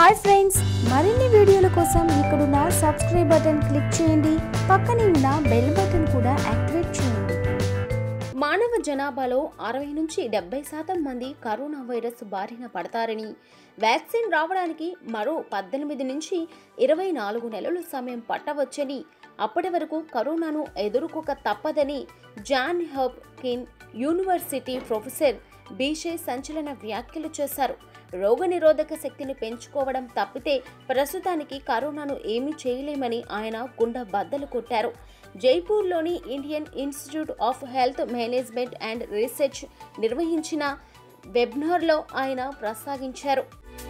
hi friends మరిన్ని వీడియోల కోసం ఇక్కడున్న సబ్స్క్రైబ్ బటన్ క్లిక్ చేయండి పక్కనే ఉన్న బెల్ బటన్ కూడా యాక్టివేట్ చేయండి మానవ జనాభాలో అరవై నుంచి డెబ్బై శాతం మంది కరోనా వైరస్ బారిన పడతారని వ్యాక్సిన్ రావడానికి మరో పద్దెనిమిది నుంచి ఇరవై నాలుగు నెలల సమయం పట్టవచ్చని అప్పటి వరకు కరోనాను ఎదుర్కోక తప్పదని జాన్ హోప్కిన్ యూనివర్సిటీ ప్రొఫెసర్ బీషే సంచలన వ్యాఖ్యలు చేశారు రోగనిరోధక శక్తిని పెంచుకోవడం తప్పితే ప్రస్తుతానికి కరోనాను ఏమీ చేయలేమని ఆయన గుండె బద్దలు కొట్టారు జైపూర్లోని Indian institute of health management and research నిర్వహించిన వెబినార్లో ఆయన ప్రస్తావించారు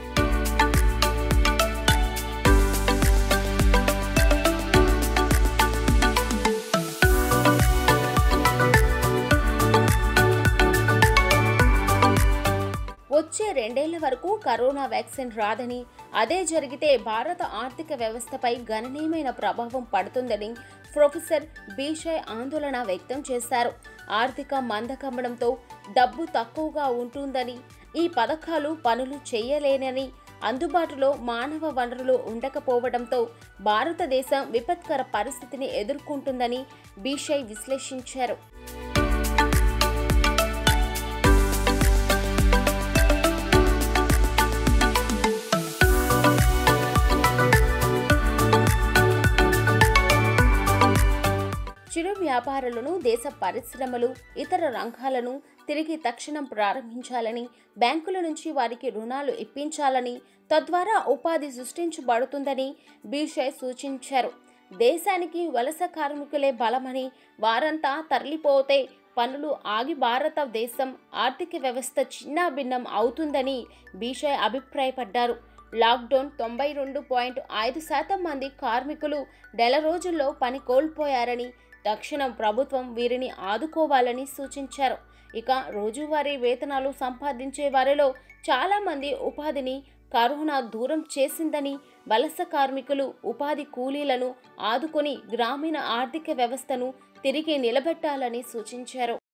వచ్చే రెండేళ్ల వరకు కరోనా వ్యాక్సిన్ రాదని అదే జరిగితే భారత ఆర్థిక వ్యవస్థపై గణనీయమైన ప్రభావం పడుతుందని ప్రొఫెసర్ బీషయ్ ఆందోళన వ్యక్తం చేశారు ఆర్థిక మందకమ్మడంతో డబ్బు తక్కువగా ఉంటుందని ఈ పథకాలు పనులు చేయలేనని అందుబాటులో మానవ వనరులు ఉండకపోవడంతో భారతదేశం విపత్కర పరిస్థితిని ఎదుర్కొంటుందని బీషయ్ విశ్లేషించారు చిరు వ్యాపారులను దేశ పరిశ్రమలు ఇతర రంగాలను తిరిగి తక్షణం ప్రారంభించాలని బ్యాంకుల నుంచి వారికి రుణాలు ఇప్పించాలని తద్వారా ఉపాధి సృష్టించబడుతుందని బీషయ్ సూచించారు దేశానికి వలస కార్మికులే బలమని వారంతా తరలిపోతే పనులు ఆగి భారతదేశం ఆర్థిక వ్యవస్థ చిన్నాభిన్నం అవుతుందని బీషయ్ అభిప్రాయపడ్డారు లాక్డౌన్ తొంభై రెండు పాయింట్ ఐదు శాతం మంది కార్మికులు నెల రోజుల్లో పని కోల్పోయారని తక్షణం ప్రభుత్వం వీరిని ఆదుకోవాలని సూచించారు ఇక రోజువారీ వేతనాలు సంపాదించే వారిలో చాలామంది ఉపాధిని కరోనా దూరం చేసిందని వలస కార్మికులు ఉపాధి కూలీలను ఆదుకొని గ్రామీణ ఆర్థిక వ్యవస్థను తిరిగి నిలబెట్టాలని సూచించారు